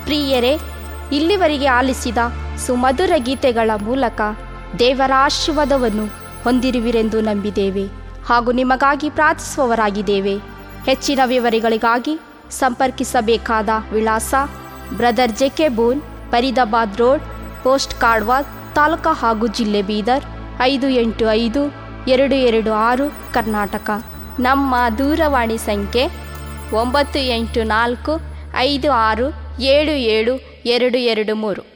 ಪ್ರಿಯರೇ ಇಲ್ಲಿವರೆಗೆ ಆಲಿಸಿದ ಸುಮಧುರ ಗೀತೆಗಳ ಮೂಲಕ ದೇವರ ಆಶೀರ್ವಾದವನ್ನು ಹೊಂದಿರುವಿರೆಂದು ನಂಬಿದ್ದೇವೆ ಹಾಗೂ ನಿಮಗಾಗಿ ಪ್ರಾರ್ಥಿಸುವವರಾಗಿದ್ದೇವೆ ಹೆಚ್ಚಿನ ವಿವರಗಳಿಗಾಗಿ ಸಂಪರ್ಕಿಸಬೇಕಾದ ವಿಳಾಸ ಬ್ರದರ್ ಜೆಕೆ ಬೋನ್ ಫರೀದಾಬಾದ್ ರೋಡ್ ಪೋಸ್ಟ್ ಕಾಡ್ವಾದ್ ತಾಲೂಕು ಹಾಗೂ ಜಿಲ್ಲೆ ಬೀದರ್ ಐದು ಎಂಟು ಐದು ಎರಡು ಎರಡು ಆರು ಕರ್ನಾಟಕ ನಮ್ಮ ದೂರವಾಣಿ ಸಂಖ್ಯೆ ಒಂಬತ್ತು ಎಂಟು ನಾಲ್ಕು ಐದು ಆರು ಏಳು ಏಳು ಎರಡು ಎರಡು ಮೂರು